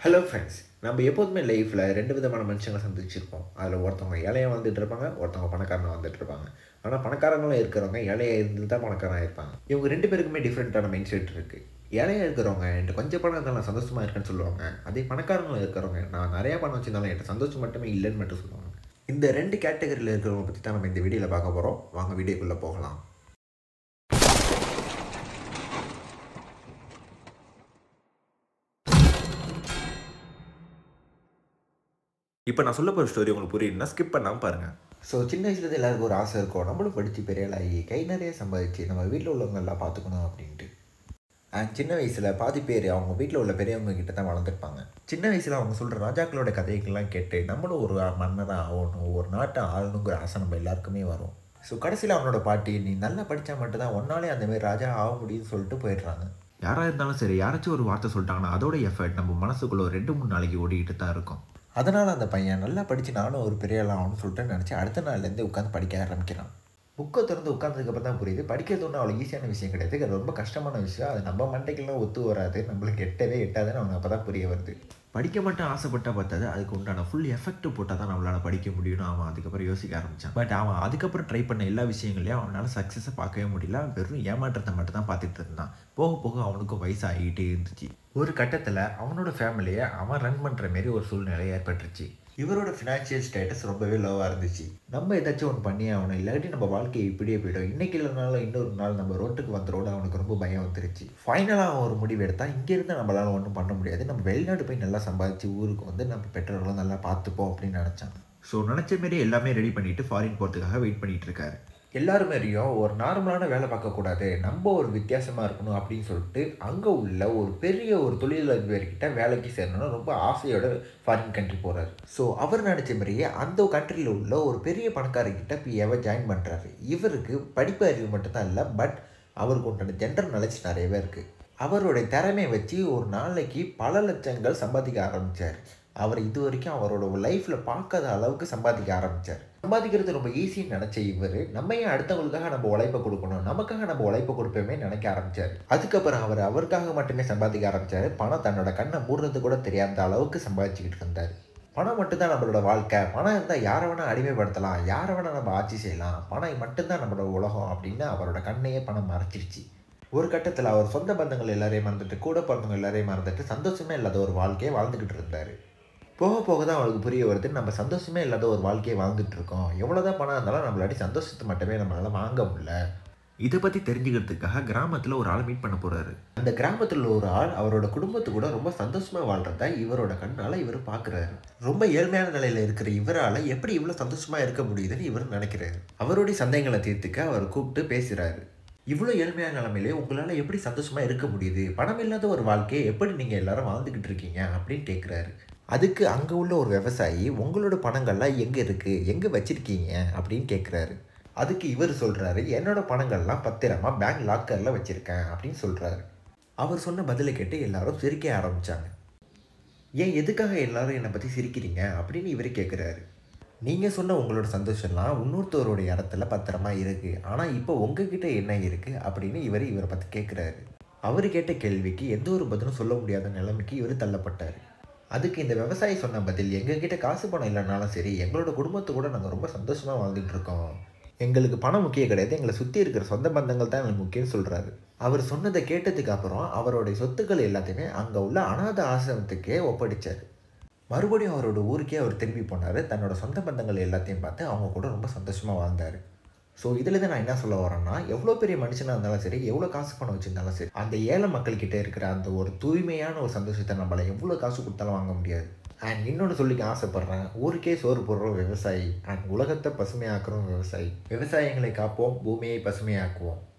hello friends நம்ம எப்போதுமே லைஃப்பில் ரெண்டு விதமான மனுஷங்களை சந்திச்சிருப்போம் அதில் ஒருத்தவங்க ஏழையாக வந்துட்டு இருப்பாங்க ஒருத்தவங்க பணக்காரனாக வந்துட்டு இருப்பாங்க ஆனால் பணக்காரங்களும் இருக்கிறவங்க ஏழையாக இருந்து தான் பணக்காரனாக இருப்பாங்க இவங்க ரெண்டு பேருக்குமே டிஃப்ரெண்ட்டான மைண்ட் செட் இருக்குது ஏழையாக இருக்கிறவங்க என்கிட்ட கொஞ்சம் பணம் இருந்தாலும் நான் சந்தோஷமாக இருக்கேன்னு சொல்லுவாங்க அதே பணக்காரங்களும் இருக்கிறவங்க நான் நிறையா பணம் வச்சிருந்தாலும் என்கிட்ட சந்தோஷம் மட்டுமே இல்லைன்னு மட்டும் சொல்லுவாங்க இந்த ரெண்டு கேட்டகரியில் இருக்கிறவங்க பற்றி தான் நம்ம இந்த வீடியோவில் பார்க்க போகிறோம் வாங்க வீடியோக்குள்ளே போகலாம் இப்போ நான் சொல்ல போகிற ஸ்டோரி உங்களுக்கு புரியுதுன்னா ஸ்கிப் பண்ணாமல் பாருங்கள் ஸோ சின்ன வயசுலேருந்து எல்லாருக்கும் ஒரு ஆசை இருக்கும் நம்மளும் படித்து பெரிய ஆளாகி கை நிறைய சம்பாதிச்சு நம்ம வீட்டில் உள்ளவங்க எல்லாம் பார்த்துக்கணும் அப்படின்ட்டு அண்ட் சின்ன வயசில் பாதி பேர் அவங்க வீட்டில் உள்ள பெரியவங்க கிட்ட தான் வளர்ந்துருப்பாங்க சின்ன வயசில் அவங்க சொல்கிற ராஜாக்களோட கதைகள்லாம் கேட்டு நம்மளும் ஒரு மன்னராக ஆகணும் ஒரு நாட்டை ஆளணுங்கிற ஆசை நம்ம எல்லாருக்குமே வரும் ஸோ கடைசியில் அவனோட பாட்டி நீ நல்லா படித்தா மட்டும்தான் ஒன்னாலே அந்தமாரி ராஜா ஆக முடியும்னு சொல்லிட்டு போயிடுறாங்க யாராக இருந்தாலும் சரி யாராச்சும் ஒரு வார்த்தை சொல்லிட்டாங்கன்னா அதோட எஃபர்ட் நம்ம மனசுக்குள்ளே ஒரு ரெண்டு மூணு நாளைக்கு ஓடிக்கிட்டு தான் இருக்கும் அதனால் அந்த பையன் நல்லா படித்து நானும் ஒரு பெரிய ஆள் ஆகணும்னு சொல்லிட்டு நினச்சி அடுத்த நாள்லேருந்து உட்காந்து படிக்க ஆரம்பிக்கிறான் புக்கை திறந்து உட்காந்ததுக்கப்புறம் தான் புரியுது படிக்கிறது ஒன்றும் அவ்வளோ ஈஸியான விஷயம் கிடையாது அது ரொம்ப கஷ்டமான விஷயம் அது நம்ம மண்டைக்கெல்லாம் ஒத்து வராது நம்மளுக்கு எட்டவே எட்டாதுன்னு அவனுக்கு அப்போ தான் புரிய வருது படிக்க மட்டும் ஆசைப்பட்டா பார்த்தது அதுக்கு உண்டான ஃபுல் எஃபெக்ட் போட்டால் தான் நம்மளால் படிக்க முடியும்னு அவன் அதுக்கப்புறம் யோசிக்க ஆரம்பித்தான் பட் அவன் அதுக்கப்புறம் ட்ரை பண்ண எல்லா விஷயங்களையும் அவனால் சக்ஸஸை பார்க்கவே முடியல வெறும் ஏமாற்றத்தை மட்டும் தான் பார்த்துட்டு இருந்தான் போக போக அவனுக்கும் வயசு ஆகிட்டே இருந்துச்சு ஒரு கட்டத்தில் அவனோட ஃபேமிலியை அவன் ரன் பண்ணுற மாரி ஒரு சூழ்நிலை ஏற்பட்டுருச்சு இவரோட ஃபினான்ஷியல் ஸ்டேட்டஸ் ரொம்பவே லோவாக இருந்துச்சு நம்ம ஏதாச்சும் ஒன்று பண்ணி அவனை இல்லாட்டி நம்ம வாழ்க்கை இப்படியே போயிடும் இன்னைக்கு இல்லைனாலும் இன்னொரு நாள் நம்ம ரோட்டுக்கு வந்துரோட அவனுக்கு ரொம்ப பயம் வந்துருச்சு ஃபைனலாக அவன் ஒரு முடிவு எடுத்தா இங்கேருந்து நம்மளால ஒன்றும் பண்ண முடியாது நம்ம வெளிநாடு போய் நல்லா சம்பாதிச்சு ஊருக்கு வந்து நம்ம பெற்றோர்களும் நல்லா பார்த்துப்போம் அப்படின்னு நினச்சான் ஸோ நினச்ச மாரி எல்லாமே ரெடி பண்ணிட்டு ஃபாரின் போகிறதுக்காக வெயிட் பண்ணிட்டு இருக்காரு எல்லாருமேரியும் ஒரு நார்மலான வேலை பார்க்கக்கூடாது நம்ம ஒரு வித்தியாசமாக இருக்கணும் அப்படின்னு சொல்லிட்டு அங்கே உள்ள ஒரு பெரிய ஒரு தொழிலதிபர்கிட்ட வேலைக்கு சேரணும்னு ரொம்ப ஆசையோட ஃபாரின் கண்ட்ரி போகிறாரு ஸோ அவர் நினச்ச மாதிரியே அந்த கண்ட்ரியில் உள்ள ஒரு பெரிய பணக்காரர்கிட்ட பிஏவை ஜாயின் பண்ணுறாரு இவருக்கு படிப்பு அறிவு மட்டும்தான் இல்லை பட் அவருக்கு உண்டான ஜென்ரல் நாலேஜ் நிறையவே இருக்குது அவருடைய திறமையை வச்சு ஒரு நாளைக்கு பல லட்சங்கள் சம்பாதிக்க ஆரம்பித்தார் அவர் இது வரைக்கும் அவரோட லைஃப்பில் பார்க்காத அளவுக்கு சம்பாதிக்க ஆரம்பித்தார் சம்பாதிக்கிறது ரொம்ப ஈஸின்னு நினச்ச இவர் நம்ம ஏன் அடுத்தவங்களுக்காக நம்ம உழைப்பை கொடுக்கணும் நமக்காக நம்ம உழைப்பை கொடுப்போமே நினைக்க ஆரம்பித்தார் அதுக்கப்புறம் அவர் அவருக்காக மட்டுமே சம்பாதிக்க ஆரம்பித்தார் பணம் தன்னோட கண்ணை மூடுறது கூட தெரியாத அளவுக்கு சம்பாதிச்சுக்கிட்டு இருந்தார் பணம் மட்டும்தான் நம்மளோட வாழ்க்கை பணம் இருந்தால் யாரை வேணால் அடிமைப்படுத்தலாம் யாரை வேணால் நம்ம ஆட்சி செய்யலாம் பணம் மட்டும்தான் நம்மளோட உலகம் அப்படின்னு அவரோட கண்ணையே பணம் மறைச்சிருச்சு ஒரு கட்டத்தில் அவர் சொந்த பந்தங்கள் எல்லாரையும் மறந்துட்டு கூட பிறந்தவங்க எல்லாரையும் மறந்துட்டு சந்தோஷமே இல்லாத ஒரு வாழ்க்கையை வாழ்ந்துக்கிட்டு இருந்தார் போக போக தான் அவளுக்கு புரிய வருது நம்ம சந்தோஷமே இல்லாத ஒரு வாழ்க்கையை வாழ்ந்துட்டு இருக்கோம் எவ்வளோதான் பணம் இருந்தாலும் நம்மளாடி சந்தோஷத்தை மட்டுமே நம்மளால் வாங்க முடியல இதை பற்றி தெரிஞ்சுக்கிறதுக்காக கிராமத்தில் ஒரு ஆள் மீட் பண்ண போகிறாரு அந்த கிராமத்தில் ஒரு ஆள் அவரோட குடும்பத்து கூட ரொம்ப சந்தோஷமாக வாழ்கிறத இவரோட கண்ணால் இவர் பார்க்குறாரு ரொம்ப ஏழ்மையான நிலையில் இருக்கிற இவரால் எப்படி இவ்வளோ சந்தோஷமாக இருக்க முடியுதுன்னு இவர் நினைக்கிறாரு அவருடைய சந்தேகங்களை தீர்த்துக்க அவர் கூப்பிட்டு பேசுகிறாரு இவ்வளோ ஏழ்மையான நிலைமையிலே உங்களால் எப்படி சந்தோஷமாக இருக்க முடியுது பணம் இல்லாத ஒரு வாழ்க்கையை எப்படி நீங்கள் எல்லாரும் வாழ்ந்துக்கிட்டு இருக்கீங்க அப்படின்னு கேட்குறாரு அதுக்கு அங்கே உள்ள ஒரு விவசாயி உங்களோட பணங்கள்லாம் எங்கே இருக்குது எங்கே வச்சுருக்கீங்க அப்படின்னு கேட்குறாரு அதுக்கு இவர் சொல்கிறாரு என்னோட பணங்கள்லாம் பத்திரமா பேங்க் லாக்கரில் வச்சுருக்கேன் அப்படின்னு சொல்கிறாரு அவர் சொன்ன பதிலை கேட்டு எல்லாரும் சிரிக்க ஆரம்பித்தாங்க ஏன் எதுக்காக எல்லாரும் என்னை பற்றி சிரிக்கிறீங்க அப்படின்னு இவர் கேட்குறாரு நீங்கள் சொன்ன உங்களோட சந்தோஷம்லாம் இன்னொருத்தவரோட இடத்துல பத்திரமா இருக்குது ஆனால் இப்போ உங்ககிட்ட என்ன இருக்குது அப்படின்னு இவர் இவரை பற்றி கேட்குறாரு அவர் கேட்ட கேள்விக்கு எந்த ஒரு பதிலும் சொல்ல முடியாத நிலைமைக்கு இவர் தள்ளப்பட்டார் அதுக்கு இந்த விவசாயி சொன்ன பதில் எங்ககிட்ட காசு பணம் இல்லைனாலும் சரி எங்களோட குடும்பத்தை கூட நாங்கள் ரொம்ப சந்தோஷமாக வாழ்ந்துட்டு இருக்கோம் எங்களுக்கு பணம் முக்கியம் கிடையாது எங்களை சுற்றி இருக்கிற சொந்த பந்தங்கள் தான் எங்களுக்கு முக்கியம்னு சொல்கிறாரு அவர் சொன்னதை கேட்டதுக்கு அப்புறம் அவருடைய சொத்துக்கள் எல்லாத்தையுமே அங்கே உள்ள அனாத ஆசிரமத்துக்கே ஒப்படைச்சார் மறுபடியும் அவரோட ஊருக்கே அவர் திரும்பி போனார் தன்னோட சொந்த பந்தங்கள் எல்லாத்தையும் பார்த்து அவங்க கூட ரொம்ப சந்தோஷமாக வாழ்ந்தார் ஸோ இதில் தான் நான் என்ன சொல்ல வரேன்னா எவ்வளோ பெரிய மனுஷனாக இருந்தாலும் சரி எவ்வளோ காசு பணம் வச்சுருந்தாலும் சரி அந்த ஏழை மக்கள்கிட்ட இருக்கிற அந்த ஒரு தூய்மையான ஒரு சந்தோஷத்தை நம்மளால் எவ்வளோ காசு கொடுத்தாலும் வாங்க முடியாது அண்ட் இன்னொன்று சொல்லிக்க ஆசைப்பட்றேன் ஊருக்கே சோறு போடுறோம் விவசாயி அண்ட் உலகத்தை பசுமையாக்குறோம் விவசாயி விவசாயங்களை காப்போம் பூமியை பசுமையாக்குவோம்